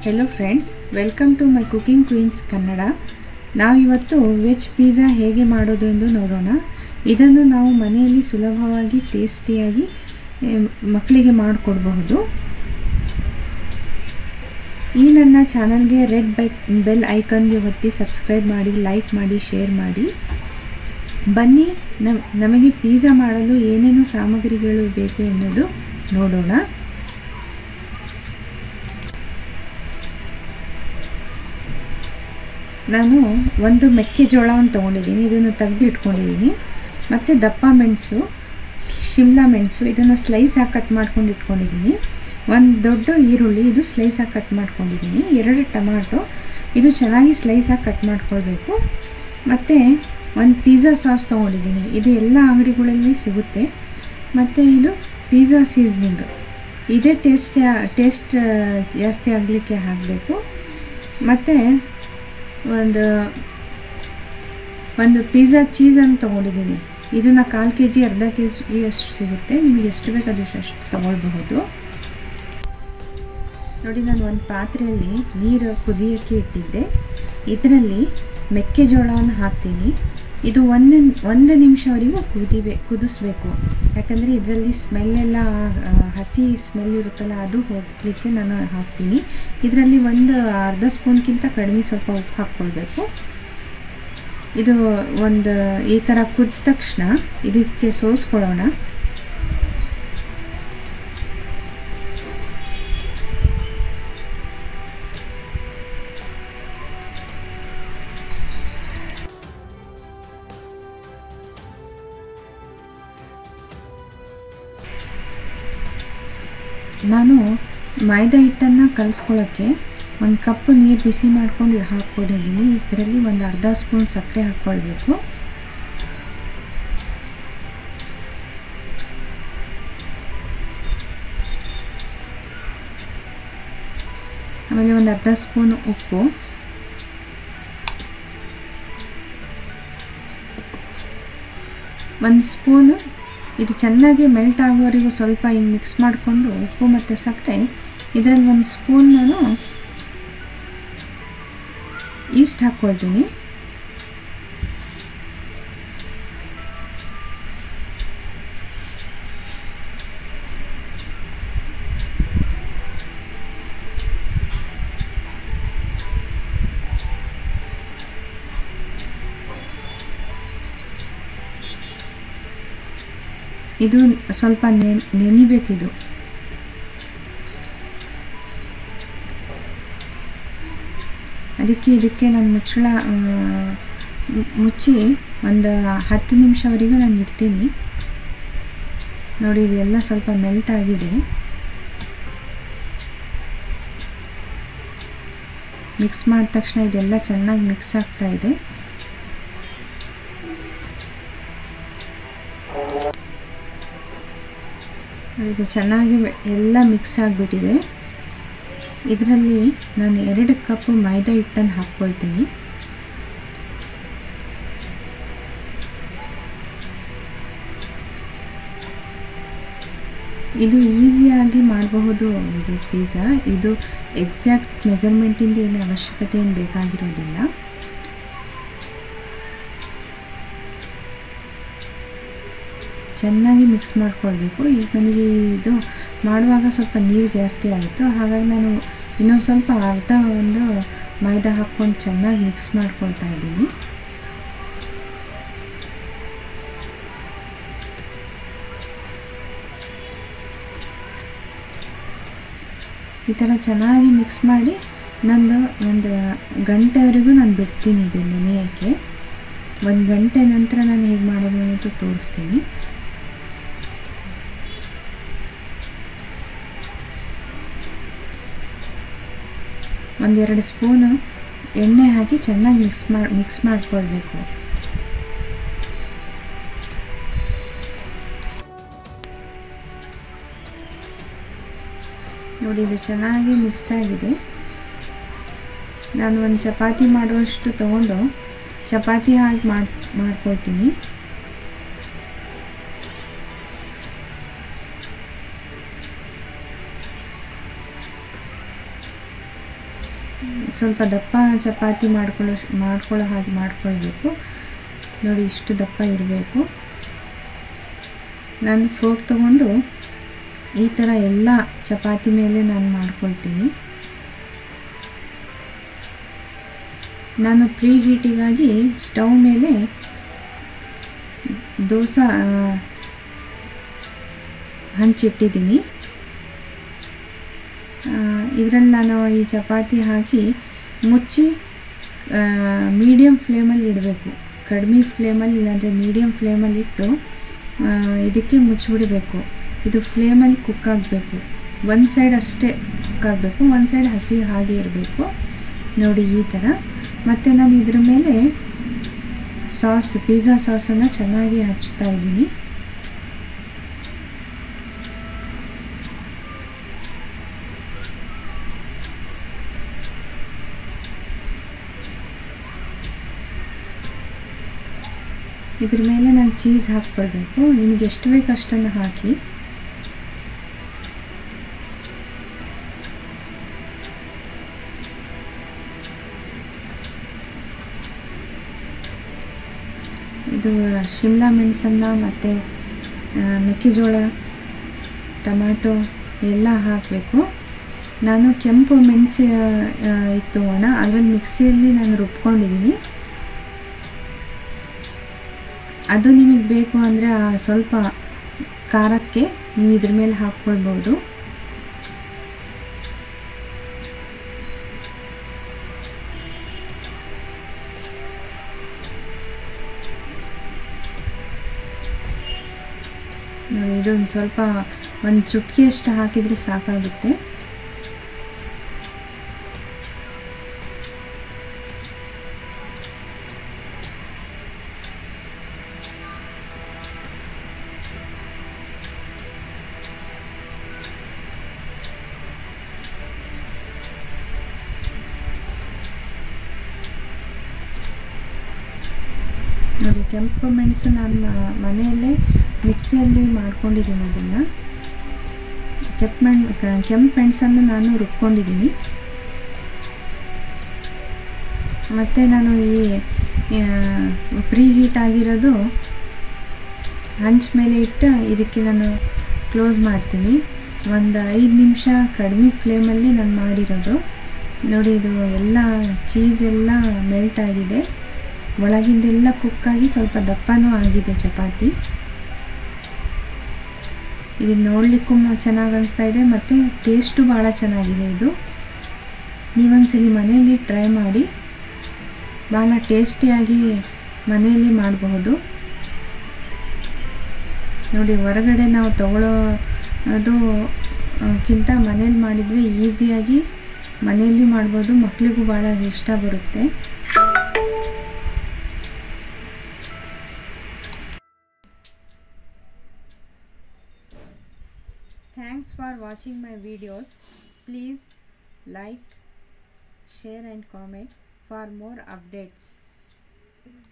Hello friends welcome to my cooking queens Kannada ನಾವಿವತ್ತು veg pizza ಹೇಗೆ ಮಾಡೋದು ಎಂದು ನೋಡೋಣ ಇದನ್ನು ನಾವು ಮನೆಯಲ್ಲಿ ಸುಲಭವಾಗಿ ಟೇಸ್ಟಿಯಾಗಿ ಆ, ಮಕ್ಕಳಿಗೆ ಮಾಡಿಕೊಡ್ಬಹುದು ಈ ನನ್ನ ಚಾನಲ್ಗೆ ರೆಡ್ ಬೈ ಬೆಲ್ ಐಕನ್ಗೆ ಒತ್ತಿ ಸಬ್ಸ್ಕ್ರೈಬ್ ಮಾಡಿ ಲೈಕ್ ಮಾಡಿ ಶೇರ್ ಮಾಡಿ ಬನ್ನಿ ನಮ್ ನಮಗೆ ಪಿಜ್ಜಾ ಮಾಡಲು ಏನೇನು ಸಾಮಗ್ರಿಗಳು ಬೇಕು ಎನ್ನುವುದು ನೋಡೋಣ ನಾನು ಒಂದು ಮೆಕ್ಕೆಜೋಳವನ್ನು ತೊಗೊಂಡಿದ್ದೀನಿ ಇದನ್ನು ತೆಗೆದು ಇಟ್ಕೊಂಡಿದ್ದೀನಿ ಮತ್ತು ದಪ್ಪ ಮೆಣಸು ಶಿಮ್ಲಾ ಮೆಣಸು ಇದನ್ನು ಸ್ಲೈಸ್ ಹಾಕಿ ಕಟ್ ಮಾಡ್ಕೊಂಡು ಇಟ್ಕೊಂಡಿದ್ದೀನಿ ಒಂದು ದೊಡ್ಡ ಈರುಳ್ಳಿ ಇದು ಸ್ಲೈಸ್ ಹಾಕಿ ಕಟ್ ಮಾಡ್ಕೊಂಡಿದ್ದೀನಿ ಎರಡು ಟೊಮಾಟೊ ಇದು ಚೆನ್ನಾಗಿ ಸ್ಲೈಸ್ ಹಾಕಿ ಕಟ್ ಮಾಡ್ಕೊಳ್ಬೇಕು ಮತ್ತು ಒಂದು ಪಿಜ್ಜಾ ಸಾಸ್ ತೊಗೊಂಡಿದ್ದೀನಿ ಇದು ಎಲ್ಲ ಅಂಗಡಿಗಳಲ್ಲಿ ಸಿಗುತ್ತೆ ಮತ್ತು ಇದು ಪಿಜ್ಜಾ ಸೀಸ್ನಿಂಗ್ ಇದೇ ಟೇಸ್ಟ್ ಟೇಸ್ಟ್ ಜಾಸ್ತಿ ಆಗಲಿಕ್ಕೆ ಹಾಕಬೇಕು ಮತ್ತು ಒಂದು ಒಂದು ಪಿಜ್ಜಾ ಚೀಸನ್ನು ತೊಗೊಂಡಿದ್ದೀನಿ ಇದನ್ನು ಕಾಲು ಕೆ ಜಿ ಅರ್ಧ ಕೆ ಜಿ ಅಷ್ಟು ಸಿಗುತ್ತೆ ನಿಮಗೆ ಎಷ್ಟು ಬೇಕು ಅದು ಅಷ್ಟು ತೊಗೊಳ್ಬಹುದು ನೋಡಿ ನಾನು ಒಂದು ಪಾತ್ರೆಯಲ್ಲಿ ನೀರು ಕುದಿಯೋಕ್ಕೆ ಇಟ್ಟಿದ್ದೆ ಇದರಲ್ಲಿ ಮೆಕ್ಕೆಜೋಳವನ್ನು ಹಾಕ್ತೀನಿ ಇದು ಒಂದು ಒಂದು ನಿಮಿಷವರೆಗೂ ಕುದಿಬೇ ಕುದಿಸ್ಬೇಕು ಯಾಕಂದರೆ ಇದರಲ್ಲಿ ಸ್ಮೆಲ್ಲೆಲ್ಲ ಆ, ಹಸಿ ಸ್ಮೆಲ್ ಇರುತ್ತಲ್ಲ ಅದು ಹೋಗಲಿಕ್ಕೆ ನಾನು ಹಾಕ್ತೀನಿ ಇದರಲ್ಲಿ ಒಂದು ಅರ್ಧ ಸ್ಪೂನ್ಗಿಂತ ಕಡಿಮೆ ಸ್ವಲ್ಪ ಉಪ್ಪು ಹಾಕ್ಕೊಳ್ಬೇಕು ಇದು ಒಂದು ಈ ಥರ ಕುದ್ದ ತಕ್ಷಣ ಇದಕ್ಕೆ ಸೋಸ್ಕೊಳ್ಳೋಣ ನಾನು ಮೈದಾ ಹಿಟ್ಟನ್ನು ಕಲಿಸ್ಕೊಳ್ಳೋಕ್ಕೆ ಒಂದು ಕಪ್ ನೀರು ಬಿಸಿ ಮಾಡ್ಕೊಂಡು ಹಾಕ್ಕೊಂಡಿದ್ದೀನಿ ಇದರಲ್ಲಿ ಒಂದು ಅರ್ಧ ಸ್ಪೂನ್ ಸಕ್ಕರೆ ಹಾಕ್ಕೊಳ್ಬೇಕು ಆಮೇಲೆ ಒಂದು ಅರ್ಧ ಸ್ಪೂನ್ ಉಪ್ಪು ಒಂದು ಸ್ಪೂನು ಇದು ಚೆನ್ನಾಗಿ ಮೆಲ್ಟ್ ಆಗೋವರೆಗೂ ಸ್ವಲ್ಪ ಹಿಂಗೆ ಮಿಕ್ಸ್ ಮಾಡಿಕೊಂಡು ಉಪ್ಪು ಮತ್ತು ಸಕ್ಕರೆ ಇದರಲ್ಲಿ ಒಂದು ಸ್ಪೂನ್ ನಾನು ಈಸ್ಟ್ ಹಾಕ್ಕೊಳ್ತೀನಿ ಇದು ಸ್ವಲ್ಪ ನೆನ್ ನೆನಿಬೇಕಿದು ಅದಕ್ಕೆ ಇದಕ್ಕೆ ನಾನು ಮುಚ್ಚಳ ಆ, ಮು- ಮುಚ್ಚಿ ಒಂದು ಹತ್ತು ನಿಮಿಷವರೆಗೂ ನಾನು ಇಡ್ತೀನಿ ನೋಡಿ ಇದೆಲ್ಲ ಸ್ವಲ್ಪ ಮೆಲ್ಟ್ ಆಗಿದೆ ಮಿಕ್ಸ್ ಮಾಡಿದ ತಕ್ಷಣ ಇದೆಲ್ಲ ಚೆನ್ನಾಗಿ ಮಿಕ್ಸ್ ಆಗ್ತಾ ಇದೆ ಇದು ಚೆನ್ನಾಗಿ ಮೆ- ಎಲ್ಲ ಮಿಕ್ಸ್ ಆಗಿಬಿಟ್ಟಿದೆ ಇದರಲ್ಲಿ ನಾನು ಎರಡು ಕಪ್ ಮೈದಾ ಹಿಟ್ಟನ್ನು ಹಾಕ್ಕೊಳ್ತೀನಿ ಇದು ಈಸಿಯಾಗಿ ಮಾಡಬಹುದು ಇದು ಪಿಜ್ಜಾ ಇದು ಎಕ್ಸಾಕ್ಟ್ ಮೆಜರ್ಮೆಂಟಿಂದ ಏನು ಅವಶ್ಯಕತೆ ಏನು ಬೇಕಾಗಿರೋದಿಲ್ಲ ಚೆನ್ನಾಗಿ ಮಿಕ್ಸ್ ಮಾಡ್ಕೊಳ್ಬೇಕು ಈಗ ನನಗೆ ಇದು ಮಾಡುವಾಗ ಸ್ವಲ್ಪ ನೀರು ಜಾಸ್ತಿ ಆಯಿತು ಹಾಗಾಗಿ ನಾನು ಇನ್ನೊಂದು ಸ್ವಲ್ಪ ಅರ್ಧ ಒಂದು ಮೈದಾ ಹಾಕ್ಕೊಂಡು ಚೆನ್ನಾಗಿ ಮಿಕ್ಸ್ ಮಾಡ್ಕೊಳ್ತಾ ಇದ್ದೀನಿ ಈ ಥರ ಚೆನ್ನಾಗಿ ಮಿಕ್ಸ್ ಮಾಡಿ ನಂದು ಒಂದು ಗಂಟೆವರೆಗೂ ನಾನು ಬಿಡ್ತೀನಿ ಇದು ನೆನೆಯೋಕ್ಕೆ ಒಂದು ಗಂಟೆ ನಂತರ ನಾನು ಹೇಗೆ ಮಾಡೋದು ಅನ್ನೋದು ತೋರಿಸ್ತೀನಿ ಒಂದೆರಡು ಸ್ಪೂನು ಎಣ್ಣೆ ಹಾಕಿ ಚೆನ್ನಾಗಿ ಮಿಕ್ಸ್ ಮಾಡಿ ಮಿಕ್ಸ್ ಮಾಡಿಕೊಳ್ಬೇಕು ನೋಡಿ ಇದು ಚೆನ್ನಾಗಿ ಮಿಕ್ಸ್ ಆಗಿದೆ ನಾನು ಒಂದು ಚಪಾತಿ ಮಾಡುವಷ್ಟು ತಗೊಂಡು ಚಪಾತಿ ಹಾಕಿ ಮಾಡಿ ಮಾಡ್ಕೊಳ್ತೀನಿ ಸ್ವಲ್ಪ ದಪ್ಪ ಚಪಾತಿ ಮಾಡ್ಕೊಳ್ಳೋ ಮಾಡ್ಕೊಳ್ಳೋ ಹಾಗೆ ಮಾಡ್ಕೊಳ್ಬೇಕು ನೋಡಿ ಇಷ್ಟು ದಪ್ಪ ಇರಬೇಕು ನಾನು ಫೋಕ್ ತಗೊಂಡು ಈ ಥರ ಎಲ್ಲ ಚಪಾತಿ ಮೇಲೆ ನಾನು ಮಾಡ್ಕೊಳ್ತೀನಿ ನಾನು ಪ್ರೀ ಹೀಟಿಗಾಗಿ ಸ್ಟವ್ ಮೇಲೆ ದೋಸೆ ಹಂಚಿಟ್ಟಿದ್ದೀನಿ ಇದರಲ್ಲಿ ನಾನು ಈ ಚಪಾತಿ ಹಾಕಿ ಮುಚ್ಚಿ ಮೀಡಿಯಮ್ ಫ್ಲೇಮಲ್ಲಿ ಇಡಬೇಕು ಕಡಿಮೆ ಫ್ಲೇಮಲ್ಲಿ ಇಲ್ಲಾಂದರೆ ಮೀಡಿಯಮ್ ಫ್ಲೇಮಲ್ಲಿ ಇಟ್ಟು ಇದಕ್ಕೆ ಮುಚ್ಚಿಬಿಡಬೇಕು ಇದು ಫ್ಲೇಮಲ್ಲಿ ಕುಕ್ ಆಗಬೇಕು ಒಂದು ಸೈಡ್ ಅಷ್ಟೇ ಕುಕ್ ಆಗಬೇಕು ಒಂದು ಸೈಡ್ ಹಸಿ ಹಾಗೆ ಇರಬೇಕು ನೋಡಿ ಈ ಥರ ಮತ್ತು ನಾನು ಇದ್ರ ಮೇಲೆ ಸಾಸ್ ಪಿಜ್ಜಾ ಸಾಸನ್ನು ಚೆನ್ನಾಗಿ ಹಚ್ತಾ ಇದ್ದೀನಿ ಇದ್ರ ಮೇಲೆ ನಾನು ಚೀಸ್ ಹಾಕ್ಕೊಳ್ಬೇಕು ನಿಮಗೆ ಎಷ್ಟು ಬೇಕು ಅಷ್ಟನ್ನು ಹಾಕಿ ಇದು ಶಿಮ್ಲಾ ಮೆಣಸನ್ನು ಮತ್ತು ಮೆಕ್ಕೆಜೋಳ ಟೊಮ್ಯಾಟೊ ಎಲ್ಲ ಹಾಕಬೇಕು ನಾನು ಕೆಂಪು ಮೆಣಸು ಇತ್ತು ಒಣ ಅದರಲ್ಲಿ ಮಿಕ್ಸಿಯಲ್ಲಿ ನಾನು ರುಬ್ಕೊಂಡಿದ್ದೀನಿ ಅದು ನಿಮಗೆ ಬೇಕು ಅಂದರೆ ಸ್ವಲ್ಪ ಖಾರಕ್ಕೆ ನೀವು ಇದ್ರ ಮೇಲೆ ಹಾಕ್ಕೊಳ್ಬೋದು ನೋಡಿ ಇದೊಂದು ಸ್ವಲ್ಪ ಒಂದು ಚುಟ್ಕಿಯಷ್ಟು ಹಾಕಿದರೆ ಸಾಕಾಗುತ್ತೆ ನೋಡಿ ಕೆಂಪು ಮೆಣಸು ನಾನು ಮನೆಯಲ್ಲೇ ಮಿಕ್ಸಿಯಲ್ಲಿ ಮಾಡ್ಕೊಂಡಿದ್ದೀನಿ ಅದನ್ನು ಕೆಂಪು ಮೆಣ್ ಕೆಂಪು ಮೆಣಸನ್ನು ನಾನು ರುಬ್ಕೊಂಡಿದ್ದೀನಿ ಮತ್ತು ನಾನು ಈ ಪ್ರೀ ಹೀಟ್ ಆಗಿರೋದು ಹಂಚ್ ಮೇಲೆ ಇಟ್ಟು ಇದಕ್ಕೆ ನಾನು ಕ್ಲೋಸ್ ಮಾಡ್ತೀನಿ ಒಂದು ಐದು ನಿಮಿಷ ಕಡಿಮೆ ಫ್ಲೇಮಲ್ಲಿ ನಾನು ಮಾಡಿರೋದು ನೋಡಿ ಇದು ಎಲ್ಲ ಚೀಸ್ ಎಲ್ಲ ಮೆಲ್ಟ್ ಆಗಿದೆ ಒಳಗಿಂದೆಲ್ಲ ಕುಕ್ಕಾಗಿ ಸ್ವಲ್ಪ ದಪ್ಪನೂ ಆಗಿದೆ ಚಪಾತಿ ಇದು ನೋಡಲಿಕ್ಕೂ ಚೆನ್ನಾಗಿ ಅನಿಸ್ತಾ ಇದೆ ಮತ್ತು ಟೇಸ್ಟು ಭಾಳ ಚೆನ್ನಾಗಿದೆ ಇದು ನೀವೊಂದ್ಸಲಿ ಮನೆಯಲ್ಲಿ ಟ್ರೈ ಮಾಡಿ ಭಾಳ ಟೇಸ್ಟಿಯಾಗಿ ಮನೆಯಲ್ಲಿ ಮಾಡಬಹುದು ನೋಡಿ ಹೊರಗಡೆ ನಾವು ತಗೊಳ್ಳೋ ಅದು ಕ್ಕಿಂತ ಮನೇಲಿ ಮಾಡಿದರೆ ಈಸಿಯಾಗಿ ಮನೆಯಲ್ಲಿ ಮಾಡ್ಬೋದು ಮಕ್ಕಳಿಗೂ ಭಾಳ ಇಷ್ಟ ಬರುತ್ತೆ Thanks for watching my videos. Please like, share and comment for more updates.